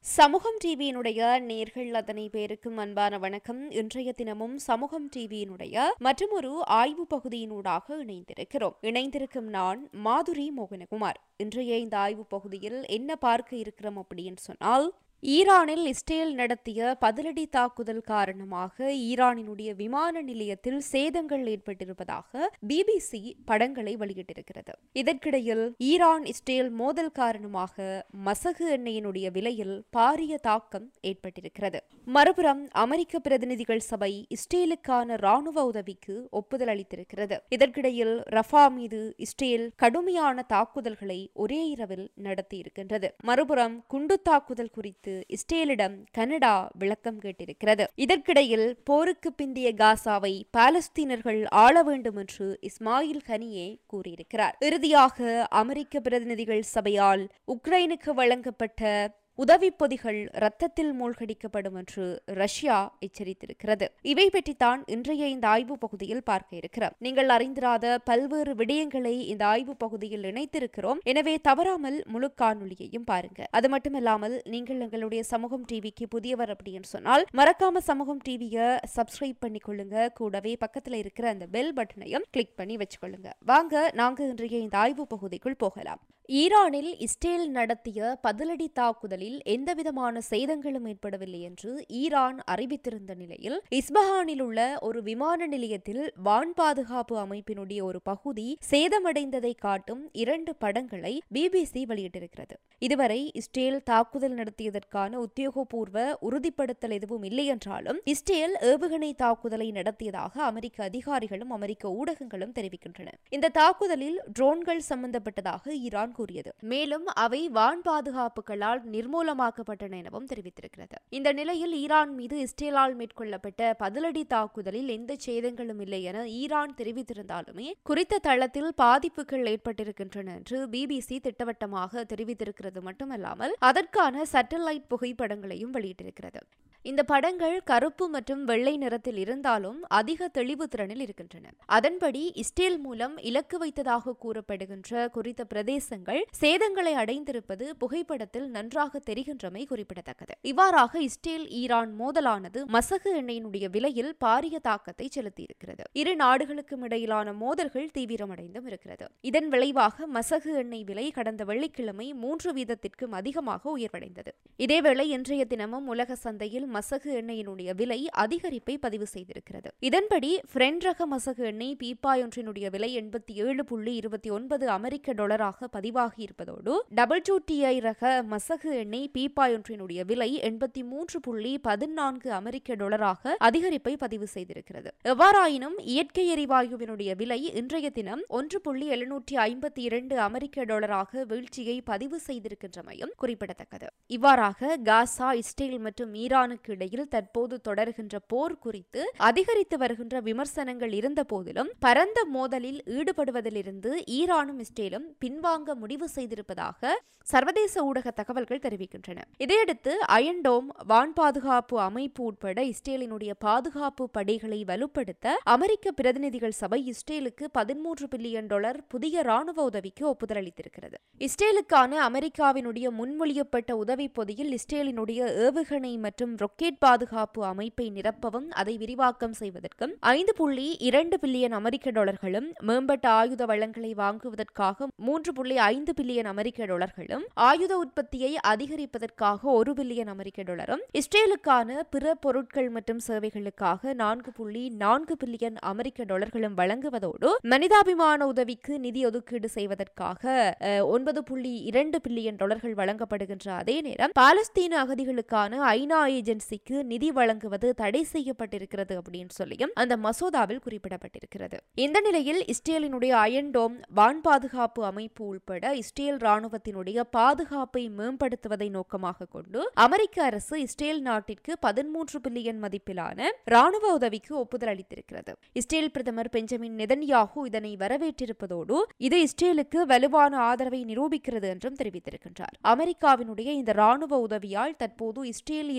சமூகம் டிவியினுடைய நேர்கள் அத்தனை பேருக்கும் அன்பான வணக்கம் இன்றைய தினமும் சமூகம் டிவியினுடைய மற்றும் ஒரு ஆய்வு பகுதியினூடாக இணைந்திருக்கிறோம் இணைந்திருக்கும் நான் மாதுரி மோகனகுமார் இன்றைய இந்த ஆய்வு பகுதியில் என்ன பார்க்க இருக்கிறோம் அப்படின்னு சொன்னால் ஈரானில் இஸ்ரேல் நடத்திய பதிலடி தாக்குதல் காரணமாக ஈரானினுடைய விமான நிலையத்தில் சேதங்கள் ஏற்பட்டிருப்பதாக பிபிசி படங்களை வெளியிட்டிருக்கிறது இதற்கிடையில் ஈரான் இஸ்ரேல் மோதல் காரணமாக மசகு எண்ணெயினுடைய விலையில் பாரிய தாக்கம் ஏற்பட்டிருக்கிறது மறுபுறம் அமெரிக்க பிரதிநிதிகள் சபை இஸ்ரேலுக்கான ராணுவ உதவிக்கு ஒப்புதல் அளித்திருக்கிறது இதற்கிடையில் ரஃபா மீது இஸ்ரேல் கடுமையான தாக்குதல்களை ஒரே இரவில் நடத்தியிருக்கின்றது மறுபுறம் குண்டு தாக்குதல் குறித்து இஸ்ரேலிடம் கனடா விளக்கம் கேட்டிருக்கிறது இதற்கிடையில் போருக்கு பிந்திய காசாவை பாலஸ்தீனர்கள் ஆள வேண்டும் என்று இஸ்மாயில் ஹனியே கூறியிருக்கிறார் இறுதியாக அமெரிக்க பிரதிநிதிகள் சபையால் உக்ரைனுக்கு வழங்கப்பட்ட உதவி பொதிகள் ரத்தத்தில் மூழ்கடிக்கப்படும் என்று ரஷ்யா எச்சரித்திருக்கிறது இவை பற்றித்தான் இன்றைய இந்த ஆய்வு பகுதியில் பார்க்க இருக்கிறோம் நீங்கள் அறிந்திராத பல்வேறு விடயங்களை இந்த ஆய்வு பகுதியில் இணைத்திருக்கிறோம் எனவே தவறாமல் முழு காணொலியையும் பாருங்க அது மட்டுமல்லாமல் நீங்கள் எங்களுடைய சமூகம் டிவிக்கு புதியவர் அப்படின்னு சொன்னால் மறக்காம சமூகம் டிவியை சப்ஸ்கிரைப் பண்ணி கொள்ளுங்க கூடவே பக்கத்துல இருக்கிற அந்த பெல் பட்டனையும் கிளிக் பண்ணி வச்சுக்கொள்ளுங்க வாங்க நாங்க இன்றைய இந்த ஆய்வு பகுதிக்குள் போகலாம் ஈரானில் இஸ்ரேல் நடத்திய பதிலடி தாக்குதலில் எந்தவிதமான சேதங்களும் ஏற்படவில்லை என்று ஈரான் அறிவித்திருந்த நிலையில் இஸ்பஹானில் உள்ள ஒரு விமான நிலையத்தில் வான் பாதுகாப்பு அமைப்பினுடைய ஒரு பகுதி சேதமடைந்ததை காட்டும் இரண்டு படங்களை பிபிசி வெளியிட்டிருக்கிறது இதுவரை இஸ்ரேல் தாக்குதல் நடத்தியதற்கான உத்தியோகபூர்வ உறுதிப்படுத்தல் எதுவும் இல்லை என்றாலும் இஸ்ரேல் ஏவுகணை தாக்குதலை நடத்தியதாக அமெரிக்க அதிகாரிகளும் அமெரிக்க ஊடகங்களும் தெரிவிக்கின்றன இந்த தாக்குதலில் ட்ரோன்கள் சம்பந்தப்பட்டதாக ஈரான் கூறியது மேலும் அவை வான் பாதுகாப்புகளால் நிர்மூலமாக்கப்பட்டன எனவும் தெரிவித்திருக்கிறது இந்த நிலையில் ஈரான் மீது இஸ்ரேலால் மேற்கொள்ளப்பட்ட பதிலடி தாக்குதலில் எந்த சேதங்களும் இல்லை என ஈரான் தெரிவித்திருந்தாலுமே குறித்த தளத்தில் பாதிப்புகள் ஏற்பட்டிருக்கின்றன என்று பிபிசி திட்டவட்டமாக தெரிவித்திருக்கிறது மட்டுமல்லாமல் அதற்கான சேட்டலைட் புகைப்படங்களையும் வெளியிட்டிருக்கிறது இந்த படங்கள் கருப்பு மற்றும் வெள்ளை நிறத்தில் இருந்தாலும் அதிக தெளிவு திறனில் இருக்கின்றன அதன்படி இஸ்ரேல் மூலம் இலக்கு வைத்ததாக கூறப்படுகின்ற குறித்த பிரதேசங்கள் சேதங்களை அடைந்திருப்பது புகைப்படத்தில் நன்றாக தெரிகின்றமை குறிப்பிடத்தக்கது இவ்வாறாக இஸ்ரேல் ஈரான் மோதலானது மசகு எண்ணெயினுடைய விலையில் பாரிய தாக்கத்தை செலுத்தியிருக்கிறது இரு நாடுகளுக்கும் இடையிலான மோதல்கள் தீவிரமடைந்தும் இருக்கிறது இதன் விளைவாக மசகு எண்ணெய் விலை கடந்த வெள்ளிக்கிழமை மூன்று வீதத்திற்கும் அதிகமாக உயர்வடைந்தது இதேவேளை இன்றைய தினமும் உலக சந்தையில் மசகு எண்ணெயினுடைய விலை அதிகரிப்பை பதிவு செய்திருக்கிறது இதன்படி பிரெண்ட் ரக மசகு எண்ணெய் பீப்பாயொன்றினுடைய விலை எண்பத்தி ஏழு புள்ளி இருபத்தி ஒன்பது அமெரிக்க டாலராக பதிவாகி இருப்பதோடு டபுள் டூ டிஐ ரக மசகு எண்ணெய் பீப்பாயொன்றினுடைய விலை எண்பத்தி மூன்று புள்ளி பதினான்கு அமெரிக்க டாலராக அதிகரிப்பை பதிவு செய்திருக்கிறது எவ்வாறாயினும் இயற்கை எரிவாயுவினுடைய விலை இன்றைய தினம் ஒன்று புள்ளி எழுநூற்றி ஐம்பத்தி இரண்டு அமெரிக்க டாலராக வீழ்ச்சியை பதிவு செய்திருக்கின்றமையும் குறிப்பிடத்தக்கது இவ்வாறாக காசா இஸ்ரேல் மற்றும் ஈரானுக்கு இடையில் தற்போது தொடர்கின்ற போர் குறித்து அதிகரித்து வருகின்ற விமர்சனங்கள் இருந்த போதிலும் பரந்த மோதலில் ஈடுபடுவதிலிருந்து ஈரானும் இஸ்ரேலும் பின்வாங்க முடிவு செய்திருப்பதாக சர்வதேச ஊடக தகவல்கள் தெரிவிக்கின்றன இதையடுத்து அயன்டோம் வான் பாதுகாப்பு அமைப்பு உட்பட இஸ்ரேலினுடைய பாதுகாப்பு படைகளை வலுப்படுத்த அமெரிக்க பிரதிநிதிகள் சபை இஸ்ரேலுக்கு பதிமூன்று பில்லியன் டாலர் புதிய ராணுவ உதவிக்கு ஒப்புதல் அளித்திருக்கிறது இஸ்ரேலுக்கான அமெரிக்காவினுடைய முன்மொழியப்பட்ட உதவி பொதியில் இஸ்ரேலினுடைய ஏவுகணை மற்றும் ரொக்கெட் பாதுகாப்பு அமைப்பை நிரப்பவும் அதை விரிவாக்கம் செய்வதற்கும் ஐந்து புள்ளி இரண்டு பில்லியன் அமெரிக்க டாலர்களும் மேம்பட்ட ஆயுத வளங்களை வாங்குவதற்காக மூன்று புள்ளி ஐந்து பில்லியன் அமெரிக்க டாலர்களும் ஆயுத உற்பத்தியை அதிகரிப்பதற்காக ஒரு பில்லியன் அமெரிக்க டாலரும் இஸ்ரேலுக்கான பிற பொருட்கள் மற்றும் சேவைகளுக்காக நான்கு புள்ளி நான்கு பில்லியன் அமெரிக்க டாலர்களும் வழங்குவதோடு மனிதாபிமான உதவிக்கு நிதி ஒதுக்கீடு செய்வதற்காக ஒன்பது புள்ளி இரண்டு பில்லியன் டாலர்கள் வழங்கப்படுகின்ற அதே நேரம் பாலஸ்தீன அகதிகளுக்கான ஐநா ஏஜென்சிக்கு நிதி வழங்குவது தடை செய்யப்பட்டிருக்கிறது அப்படின்னு சொல்லியும் அந்த மசோதாவில் குறிப்பிடப்பட்டிருக்கிறது இந்த நிலையில் இஸ்ரேலினுடைய அயன்டோம் வான் பாதுகாப்பு அமைப்பு உட்பட இஸ்ரேல் ராணுவத்தினுடைய பாதுகாப்பை மேம்படுத்துவதை நோக்கமாக கொண்டு அமெரிக்க அரசு இஸ்ரேல் நாட்டிற்கு பதிமூன்று பில்லியன் மதிப்பிலான ராணுவ உதவிக்கு ஒப்புதல் அளித்திருக்கிறது இஸ்ரேல் பிரதமர் பெஞ்சமின் நெதன்யாகு இதனை வரவேற்றிருப்பதோடு இது இஸ்ரேலுக்கு வலுவான ஆதரவை நிரூபிக்கிறது என்றும் தெரிவித்திருக்கின்றார் அமெரிக்காவினுடைய இந்த ராணுவ உதவியால் தற்போது இஸ்ரேல் ஈரான் இடையிலான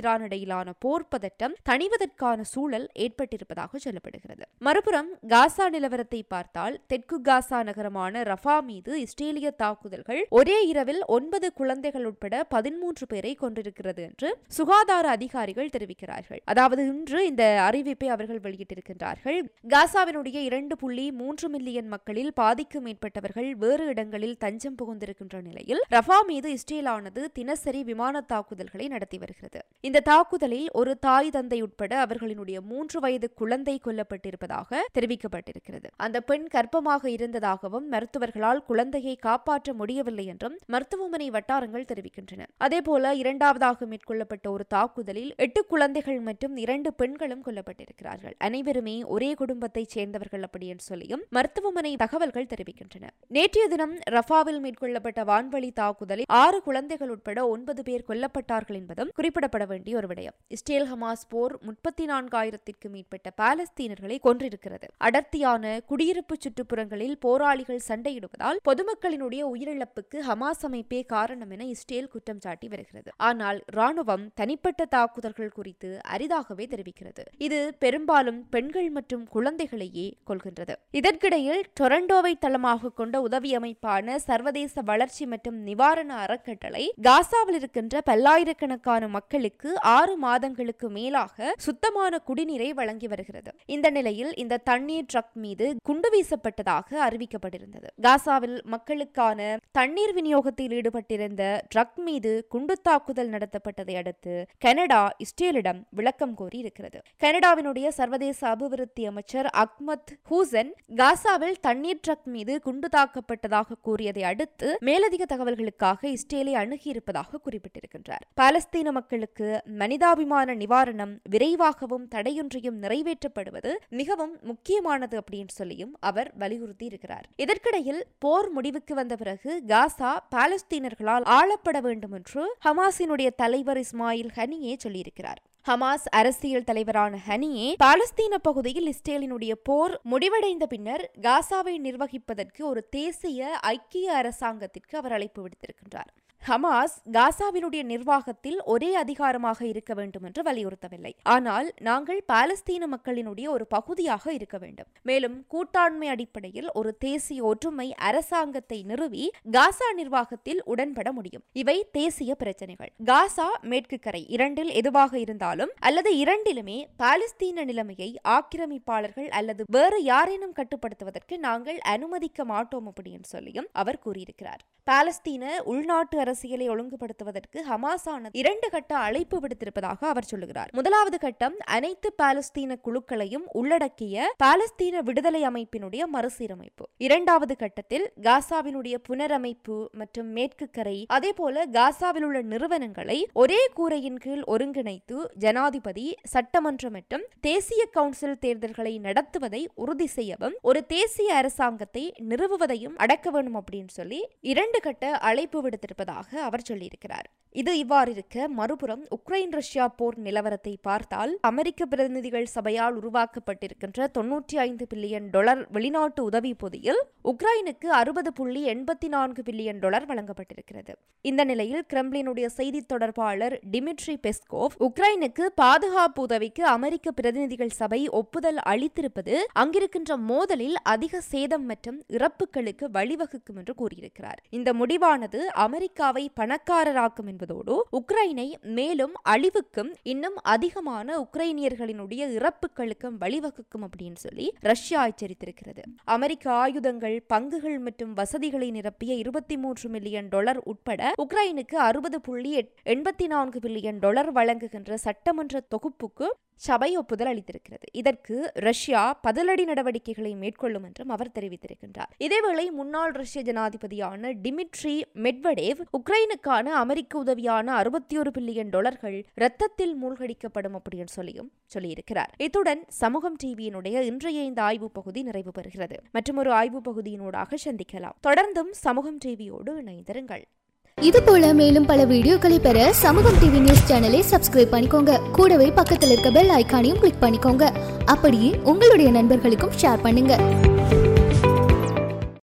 இடையிலான போர் பதட்டம் தணிவதற்கான சூழல் ஏற்பட்டிருப்பதாக சொல்லப்படுகிறது மறுபுறம் காசா நிலவரத்தை பார்த்தால் தெற்கு காசா நகரமான ரஃபா மீது இஸ்ரேலிய தாக்குதல்கள் ஒரே இரவில் ஒன்பது குழந்தைகள் உட்பட பதிமூன்று பேரை கொண்டிருக்கிறது என்று சுகாதார அதிகாரிகள் தெரிவிக்கிறார்கள் அதாவது இன்று இந்த அறிவிப்பை அவர்கள் வெளியிட்டிருக்கின்றார்கள் காசாவினுடைய இரண்டு புள்ளி மூன்று மில்லியன் மக்களில் பாதிக்கும் மேற்பட்டவர்கள் வேறு இடங்களில் தஞ்சம் புகுந்திருக்கின்ற நிலையில் ரஃபா மீது இஸ்ரேலானது தினசரி விமான தாக்குதல்களை நடத்தி வருகிறது இந்த தாக்குதலில் ஒரு தாய் தந்தை உட்பட அவர்களினுடைய மூன்று வயது குழந்தை கொல்லப்பட்டிருப்பதாக தெரிவிக்கப்பட்டிருக்கிறது அந்த பெண் கர்ப்பமாக இருந்ததாகவும் மருத்துவர்களால் குழந்தையை காப்பாற்ற முடியவில்லை என்றும் மருத்துவமனை வட்டாரங்கள் தெரிவிக்கின்றன அதேபோல இரண்டாவதாக மேற்கொள்ளப்பட்ட ஒரு தாக்குதலில் எட்டு குழந்தைகள் மற்றும் இரண்டு பெண்களும் கொல்லப்பட்டிருக்கிறார்கள் அனைவருமே ஒரே குடும்பத்தைச் சேர்ந்தவர்கள் அப்படி என்று சொல்லியும் மருத்துவமனை தகவல்கள் தெரிவிக்கின்றன நேற்றைய தினம் ரஃபாவில் மேற்கொள்ளப்பட்ட வான்வழி தாக்குதலில் ஆறு குழந்தைகள் உட்பட ஒன்பது பேர் கொல்லப்பட்டார்கள் என்பதும் குறிப்பிடப்பட வேண்டிய ஒரு விடயம் இஸ்ரேல் ஹமாஸ் போர் முப்பத்தி நான்காயிரத்திற்கும் மேற்பட்ட பாலஸ்தீனர்களை கொன்றிருக்கிறது அடர்த்தியான குடியிருப்பு சுற்றுப்புறங்களில் போராளிகள் சண்டையிடுவதால் பொதுமக்களினுடைய உயிரிழப்புக்கு ஹமாஸ் அமைப்பே காரணம் என இஸ்ரேல் குற்றம் சாட்டி வருகிறது ஆனால் ராணுவம் தனிப்பட்ட தாக்குதல்கள் குறித்து அரிதாகவே தெரிவிக்கிறது இது பெரும்பாலும் பெண்கள் மற்றும் குழந்தைகளையே கொள்கின்றது இதற்கிடையில் டொரண்டோவை தளமாக கொண்ட உதவி அமைப்பான சர்வதேச வளர்ச்சி மற்றும் நிவாரண அறக்கட்டளை காசாவில் இருக்கின்ற பல்லாயிரக்கணக்கான மக்களுக்கு ஆறு மாதங்களுக்கு மேலாக சுத்தமான குடிநீரை வழங்கி வருகிறது இந்த நிலையில் இந்த தண்ணீர் ட்ரக் மீது குண்டு வீசப்பட்டதாக அறிவிக்கப்பட்டிருந்தது காசாவில் மக்களுக்கான தண்ணீர் விநியோகத்தில் ஈடுபட்டிருந்த ட்ரக் மீது குண்டு தாக்குதல் நடத்தப்பட்டதை அடுத்து கனடா இஸ்ரேலிடம் விளக்கம் கோரி இருக்கிறது கனடாவினுடைய சர்வதேச அபிவிருத்தி அமைச்சர் அக்மத் ஹூசன் காசாவில் தண்ணீர் ட்ரக் மீது குண்டு தாக்கப்பட்டதாக கூறியதை அடுத்து மேலதிக தகவல்களுக்காக இஸ்ரேலை அணுகியிருப்பதாக குறிப்பிட்டிருக்கின்றார் பாலஸ்தீன மக்களுக்கு மனிதாபிமான நிவாரணம் விரைவாகவும் தடையொன்றையும் நிறைவேற்றப்படுவது மிகவும் முக்கியமானது அப்படின்னு சொல்லியும் அவர் வலியுறுத்தி இருக்கிறார் இதற்கிடையில் போர் முடிவுக்கு வந்த பிறகு காசா பாலஸ்தீனர்களால் ஆளப்பட வேண்டும் என்று ஹமாஸினுடைய தலைவர் இஸ்மாயில் ஹனியே சொல்லியிருக்கிறார் ஹமாஸ் அரசியல் தலைவரான ஹனியே பாலஸ்தீன பகுதியில் இஸ்ரேலினுடைய போர் முடிவடைந்த பின்னர் காசாவை நிர்வகிப்பதற்கு ஒரு தேசிய ஐக்கிய அரசாங்கத்திற்கு அவர் அழைப்பு விடுத்திருக்கின்றார் ஹமாஸ் காசாவினுடைய நிர்வாகத்தில் ஒரே அதிகாரமாக இருக்க வேண்டும் என்று வலியுறுத்தவில்லை ஆனால் நாங்கள் பாலஸ்தீன மக்களினுடைய ஒரு பகுதியாக இருக்க வேண்டும் மேலும் கூட்டாண்மை அடிப்படையில் ஒரு தேசிய ஒற்றுமை அரசாங்கத்தை நிறுவி காசா நிர்வாகத்தில் உடன்பட முடியும் இவை தேசிய பிரச்சனைகள் காசா மேற்கு கரை இரண்டில் எதுவாக இருந்தாலும் அல்லது இரண்டிலுமே பாலஸ்தீன நிலைமையை ஆக்கிரமிப்பாளர்கள் அல்லது வேறு யாரேனும் கட்டுப்படுத்துவதற்கு நாங்கள் அனுமதிக்க மாட்டோம் அப்படின்னு சொல்லியும் அவர் கூறியிருக்கிறார் பாலஸ்தீன உள்நாட்டு அரசியலை ஒழுங்குபடுத்துவதற்கு ஹமாஸானது இரண்டு கட்ட அழைப்பு விடுத்திருப்பதாக அவர் சொல்லுகிறார் முதலாவது கட்டம் அனைத்து பாலஸ்தீன குழுக்களையும் உள்ளடக்கிய பாலஸ்தீன விடுதலை அமைப்பினுடைய மறுசீரமைப்பு இரண்டாவது கட்டத்தில் காசாவினுடைய புனரமைப்பு மற்றும் மேற்கு கரை அதே போல காசாவில் உள்ள நிறுவனங்களை ஒரே கூரையின் கீழ் ஒருங்கிணைத்து ஜனாதிபதி சட்டமன்றம் மற்றும் தேசிய கவுன்சில் தேர்தல்களை நடத்துவதை உறுதி செய்யவும் ஒரு தேசிய அரசாங்கத்தை நிறுவுவதையும் அடக்க வேண்டும் அப்படின்னு சொல்லி இரண்டு கட்ட அழைப்பு விடுத்திருப்பதாக அவர் சொல்லியிருக்கிறார் இது இவ்வாறு இருக்க மறுபுறம் உக்ரைன் ரஷ்யா போர் நிலவரத்தை பார்த்தால் அமெரிக்க பிரதிநிதிகள் சபையால் உருவாக்கப்பட்டிருக்கின்ற தொன்னூற்றி ஐந்து பில்லியன் டாலர் வெளிநாட்டு உதவி பொதியில் உக்ரைனுக்கு அறுபது புள்ளி எண்பத்தி நான்கு பில்லியன் டாலர் வழங்கப்பட்டிருக்கிறது இந்த நிலையில் கிரெம்லினுடைய செய்தி தொடர்பாளர் டிமிட்ரி பெஸ்கோவ் உக்ரைனுக்கு பாதுகாப்பு உதவிக்கு அமெரிக்க பிரதிநிதிகள் சபை ஒப்புதல் அளித்திருப்பது அங்கிருக்கின்ற மோதலில் அதிக சேதம் மற்றும் இறப்புகளுக்கு வழிவகுக்கும் என்று கூறியிருக்கிறார் இந்த முடிவானது அமெரிக்காவை பணக்காரராக்கும் என்பதோடு உக்ரைனை மேலும் அழிவுக்கும் இன்னும் அதிகமான உக்ரைனியர்களினுடைய இறப்புகளுக்கும் வழிவகுக்கும் அப்படின்னு சொல்லி ரஷ்யா எச்சரித்திருக்கிறது அமெரிக்க ஆயுதங்கள் பங்குகள் மற்றும் வசதிகளை நிரப்பிய இருபத்தி மூன்று மில்லியன் டாலர் உட்பட உக்ரைனுக்கு அறுபது புள்ளி எண்பத்தி நான்கு பில்லியன் டாலர் வழங்குகின்ற சட்டமன்ற தொகுப்புக்கு சபை ஒப்புதல் அளித்திருக்கிறது இதற்கு ரஷ்யா பதிலடி நடவடிக்கைகளை மேற்கொள்ளும் என்றும் அவர் தெரிவித்திருக்கின்றார் இதேவேளை முன்னாள் ரஷ்ய ஜனாதிபதியான டிமிட்ரி மெட்வடேவ் உக்ரைனுக்கான அமெரிக்க உதவியான அறுபத்தி ஒரு பில்லியன் டாலர்கள் ரத்தத்தில் மூழ்கடிக்கப்படும் அப்படின்னு சொல்லியும் சொல்லியிருக்கிறார் இத்துடன் சமூகம் டிவியினுடைய இன்றைய இந்த ஆய்வு பகுதி நிறைவு பெறுகிறது மற்றும் ஒரு ஆய்வு பகுதியினூடாக சந்திக்கலாம் தொடர்ந்தும் சமூகம் டிவியோடு இணைந்திருங்கள் இது போல மேலும் பல வீடியோக்களை பெற சமூகம் டிவி நியூஸ் சேனலை சப்ஸ்கிரைப் பண்ணிக்கோங்க கூடவே பக்கத்தில் இருக்க பெல் ஐகானையும் கிளிக் பண்ணிக்கோங்க அப்படியே உங்களுடைய நண்பர்களுக்கும் ஷேர் பண்ணுங்க